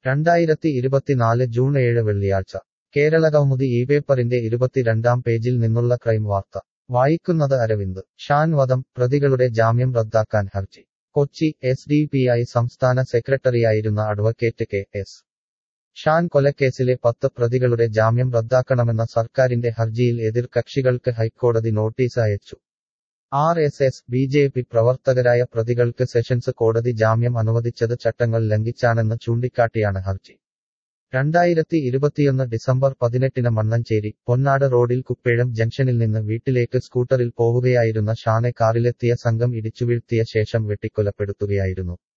രണ്ടായിരത്തി ഇരുപത്തിനാല് ജൂൺ ഏഴ് വെള്ളിയാഴ്ച കേരളകൗമുദി ഈ പേപ്പറിന്റെ ഇരുപത്തിരണ്ടാം പേജിൽ നിന്നുള്ള ക്രൈം വാർത്ത വായിക്കുന്നത് അരവിന്ദ് ഷാൻ വധം പ്രതികളുടെ ജാമ്യം റദ്ദാക്കാൻ ഹർജി Kochi S D P I സംസ്ഥാന സെക്രട്ടറിയായിരുന്ന അഡ്വക്കേറ്റ് കെ എസ് ഷാൻ കൊലക്കേസിലെ പത്ത് പ്രതികളുടെ ജാമ്യം റദ്ദാക്കണമെന്ന സർക്കാരിന്റെ ഹർജിയിൽ എതിർകക്ഷികൾക്ക് ഹൈക്കോടതി നോട്ടീസ് അയച്ചു R S S B J P പ്രവർത്തകരായ പ്രതികൾക്ക് സെഷൻസ് കോടതി ജാമ്യം അനുവദിച്ചത് ചട്ടങ്ങൾ ലംഘിച്ചാണെന്ന് ചൂണ്ടിക്കാട്ടിയാണ് ഹർജി രണ്ടായിരത്തി ഇരുപത്തിയൊന്ന് ഡിസംബർ പതിനെട്ടിന് മണ്ണഞ്ചേരി പൊന്നാട് റോഡിൽ കുപ്പേഴം ജംഗ്ഷനിൽ നിന്ന് വീട്ടിലേക്ക് സ്കൂട്ടറിൽ പോവുകയായിരുന്ന ഷാനെ കാറിലെത്തിയ സംഘം ഇടിച്ചുവീഴ്ത്തിയ ശേഷം വെട്ടിക്കൊലപ്പെടുത്തുകയായിരുന്നു